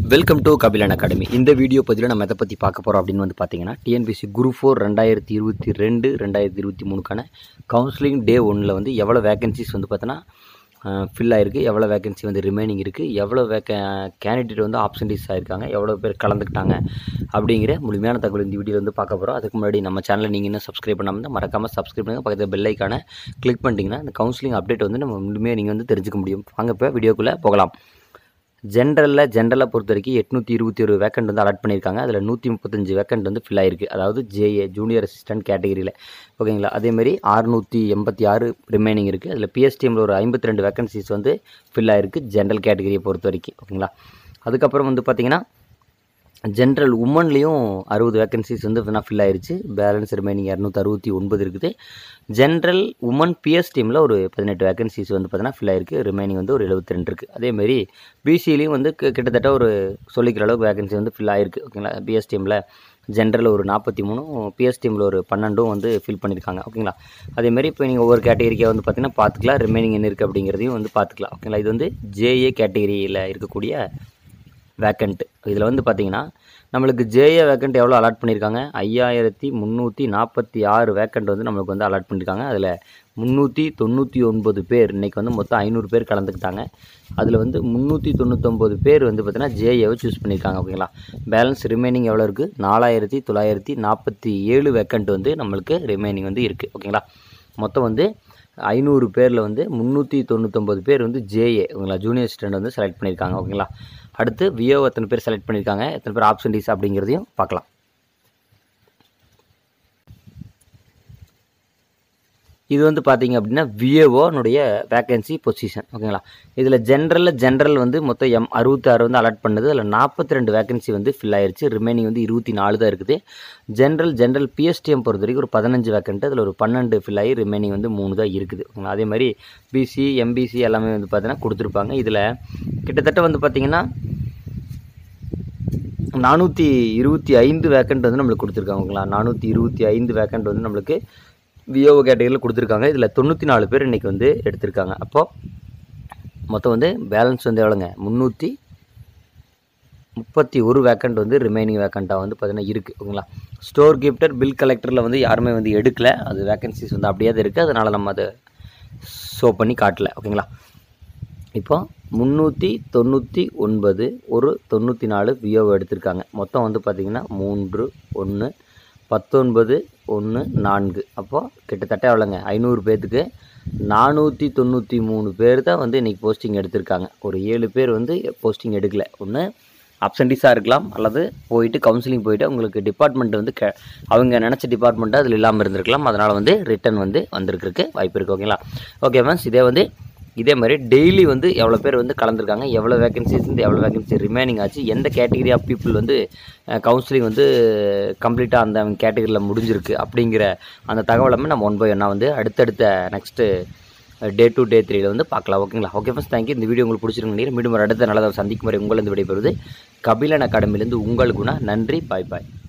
welcome to Kapilan academy இந்த video பதிவில் நம்ம எதை பற்றி பார்க்க போகிறோம் அப்படின்னு வந்து பார்த்தீங்கன்னா டிஎன்பிசி குரூப் ஃபோர் ரெண்டாயிரத்தி இருபத்தி ரெண்டு ரெண்டாயிரத்தி இருபத்தி மூணுக்கான கவுன்சிலிங் டே ஒன்னில் வந்து எவ்வளோ வேகன்சிஸ் வந்து பார்த்தோன்னா ஃபில் ஆயிருக்கு எவ்வளோ வேகன்சி வந்து ரிமைனிங் இருக்குது எவ்வளோ வேக்க கேண்டிடேட் வந்து ஆப்ஷன்டிஸ் ஆயிருக்காங்க எவ்வளோ பேர் கலந்துக்கிட்டாங்க அப்படிங்கிற முழுமையான தகவல் இந்த வீடியோ வந்து பார்க்க போகிறோம் அதுக்கு முன்னாடி நம்ம சேனலை நீங்கள் இன்னும் சப்ஸ்கிரைப் பண்ணாமல் இருந்தால் மறக்காமல் சப்ஸ்கிரைப் பண்ணுங்கள் பக்கத்தில் பெல் ஐக்கான கிளிக் பண்ணிட்டீங்கன்னா இந்த கவுன்சிலிங் அப்டேட் வந்து நம்ம முழுமையாக நீங்கள் வந்து தெரிஞ்சுக்க முடியும் வாங்க இப்போ வீடியோக்குள்ளே போகலாம் ஜென்ரலில் ஜென்ரலை பொறுத்த வரைக்கும் எட்நூற்றி இருபத்தி ஒரு வேக்கண்ட் வந்து அலாட் பண்ணியிருக்காங்க அதில் நூற்றி முப்பத்தஞ்சு வேக்கண்ட் வந்து ஃபில் ஆயிருக்கு அதாவது ஜேஏ ஜூனியர் அசிஸ்டன்ட் கேட்டகரியில் ஓகேங்களா அதேமாதிரி அறுநூற்றி எண்பத்தி ஆறு ரிமைனிங் இருக்குது அதில் பிஎஸ்டிஎம்மில் ஒரு ஐம்பத்தி ரெண்டு வேக்கன்சிஸ் வந்து ஃபில் ஆயிருக்கு ஜென்ரல் கேட்டகரியை பொறுத்த வரைக்கும் ஓகேங்களா அதுக்கப்புறம் வந்து பார்த்திங்கன்னா ஜென்ரல் உமன்லேயும் அறுபது வேக்கன்சிஸ் வந்து வேணால் ஃபில் ஆயிருச்சு பேலன்ஸ் ரிமைனிங் இரநூத்தி அறுபத்தி ஒன்பது இருக்குது ஜென்ரல் உமன் பிஎஸ் டீமில் ஒரு பதினெட்டு வேக்கன்சிஸ் வந்து பார்த்தீங்கன்னா ஃபில் ஆயிருக்கு ரிமைனிங் வந்து ஒரு எழுபத்தி ரெண்டு இருக்குது அதேமாரி பிசிலையும் வந்து கி- கிட்டத்தட்ட ஒரு சொல்லிக்கிற அளவுக்கு வேகன்சி வந்து ஃபில் ஆயிருக்கு ஓகேங்களா பிஎஸ் டீமில் ஜென்ரல் ஒரு நாற்பத்தி மூணும் பிஎஸ் டீமில் ஒரு பன்னெண்டும் வந்து ஃபில் பண்ணியிருக்காங்க ஓகேங்களா அதேமாரி இப்போ நீங்கள் ஒவ்வொரு கேட்டகரிக்காக வந்து பார்த்தீங்கன்னா பார்த்துக்கலாம் ரிமைனிங் என்ன இருக்குது அப்படிங்கிறதையும் வந்து பார்த்துக்கலாம் ஓகேங்களா இது வந்து ஜேஏ கேட்டகரியில் இருக்கக்கூடிய வேக்கண்ட் இதில் வந்து பார்த்தீங்கன்னா நம்மளுக்கு ஜேஏ வேக்கண்ட் எவ்வளோ அலாட் பண்ணியிருக்காங்க ஐயாயிரத்தி முந்நூற்றி நாற்பத்தி ஆறு வேக்கண்ட் வந்து நம்மளுக்கு வந்து அலாட் பண்ணியிருக்காங்க அதில் முந்நூற்றி தொண்ணூற்றி ஒன்பது பேர் இன்றைக்கி வந்து மொத்தம் ஐநூறு பேர் கலந்துக்கிட்டாங்க அதில் வந்து முந்நூற்றி தொண்ணூத்தொம்பது பேர் வந்து பார்த்தீங்கன்னா ஜேஏவை சூஸ் பண்ணியிருக்காங்க ஓகேங்களா பேலன்ஸ் ரிமைனிங் எவ்வளோ இருக்குது நாலாயிரத்தி தொள்ளாயிரத்தி நாற்பத்தி ஏழு வேக்கண்ட் வந்து நம்மளுக்கு ரிமைனிங் வந்து இருக்குது ஓகேங்களா மொத்தம் வந்து ஐநூறு பேரில் வந்து முந்நூற்றி தொண்ணூத்தொம்பது பேர் வந்து ஜேஏ ஓகேங்களா ஜூனியர் ஸ்டூடெண்ட் வந்து செலக்ட் பண்ணியிருக்காங்க ஓகேங்களா அடுத்து விஓ எத்தனை பேர் செலக்ட் பண்ணியிருக்காங்க எத்தனை பேர் ஆப்ஷன்டிஸ் அப்படிங்கிறதையும் பார்க்கலாம் இது வந்து பார்த்தீங்க அப்படின்னா விஏஓனுடைய வேகன்சி பொசிஷன் ஓகேங்களா இதில் ஜென்ரலில் ஜென்ரல் வந்து மொத்தம் எம் அறுபத்தாறு வந்து அலாட் பண்ணது அதில் நாற்பத்தி ரெண்டு வேகன்சி வந்து ஃபில் ஆயிருச்சு ரிமைனிங் வந்து இருபத்தி நாலு தான் இருக்குது ஜென்ரல் ஜென்ரல் பிஎஸ்டிஎம் பொறுத்த வரைக்கும் ஒரு பதினஞ்சு வேக்கண்ட் அதில் ஒரு பன்னெண்டு ஃபில் ஆகி ரிமைனிங் வந்து மூணு தான் இருக்குது ஓகேங்களா அதே மாதிரி பிசி எம்பிசி எல்லாமே வந்து பார்த்தீங்கன்னா கொடுத்துருப்பாங்க இதில் கிட்டத்தட்ட வந்து பார்த்தீங்கன்னா நானூற்றி இருபத்தி ஐந்து வேக்கண்ட் வந்து நம்மளுக்கு கொடுத்துருக்காங்க ஓகேங்களா நானூற்றி இருபத்தி ஐந்து வேக்கண்ட் வந்து நம்மளுக்கு விஓ கேட்டகரியில் கொடுத்துருக்காங்க இதில் தொண்ணூற்றி நாலு பேர் இன்றைக்கி வந்து எடுத்திருக்காங்க அப்போது மொத்தம் வந்து பேலன்ஸ் வந்து எவ்வளோங்க முந்நூற்றி முப்பத்தி ஒரு வேக்கண்ட் வந்து ரிமைனிங் வேக்கண்ட்டாக வந்து பார்த்தீங்கன்னா இருக்குது ஓகேங்களா ஸ்டோர் கிஃப்டர் பில் கலெக்டரில் வந்து யாருமே வந்து எடுக்கல அது வேக்கன்சிஸ் வந்து அப்படியே தான் இருக்குது அதனால் நம்ம அதை ஷோ பண்ணி காட்டல ஓகேங்களா இப்போ முந்நூற்றி தொண்ணூற்றி ஒன்பது ஒரு தொண்ணூற்றி நாலு விஓவை எடுத்திருக்காங்க மொத்தம் வந்து பார்த்திங்கன்னா மூன்று ஒன்று பத்தொன்பது ஒன்று நான்கு அப்போது கிட்டத்தட்ட எவ்வளோங்க ஐநூறு பேர்த்துக்கு நானூற்றி தொண்ணூற்றி மூணு பேர் தான் வந்து இன்றைக்கி போஸ்டிங் எடுத்திருக்காங்க ஒரு ஏழு பேர் வந்து போஸ்டிங் எடுக்கல ஒன்று அப்சன்டிஸாக இருக்கலாம் அல்லது போயிட்டு கவுன்சிலிங் போயிட்டு உங்களுக்கு டிபார்ட்மெண்ட் வந்து க அவங்க நினச்ச டிபார்ட்மெண்ட்டு அதில் இல்லாமல் இருந்திருக்கலாம் அதனால் வந்து ரிட்டர்ன் வந்து வந்திருக்கிறதுக்கு வாய்ப்பு இருக்குது ஓகேங்களா ஓகே மேம்ஸ் இதே வந்து இதே மாதிரி டெய்லி வந்து எவ்வளோ பேர் வந்து கலந்துருக்காங்க எவ்வளோ வேகன்சிஸ் வந்து எவ்வளோ வேகன்சி ரிமைனிங் ஆச்சு எந்த கேட்டகரி ஆஃப் பீப்புள் வந்து கவுன்சிலிங் வந்து கம்ப்ளீட்டாக அந்த கேட்டகரியில் முடிஞ்சிருக்கு அப்படிங்கிற அந்த தகவலுமே நம்ம ஒன் பை ஒன்னாக வந்து அடுத்தடுத்த நெக்ஸ்ட்டு டே டு டே த்ரீல வந்து பார்க்கலாம் ஓகேங்களா ஓகே ஃபஸ்ட் தேங்க்யூ இந்த வீடியோ உங்களுக்கு பிடிச்சிருக்கு மீண்டும் ஒரு அடுத்த நல்லதாக சந்திக்கும் வரை உங்களிருந்து விடைபெறுவது கபிலன் அகாடமிலேருந்து உங்கள் குணா நன்றி பாய் பாய்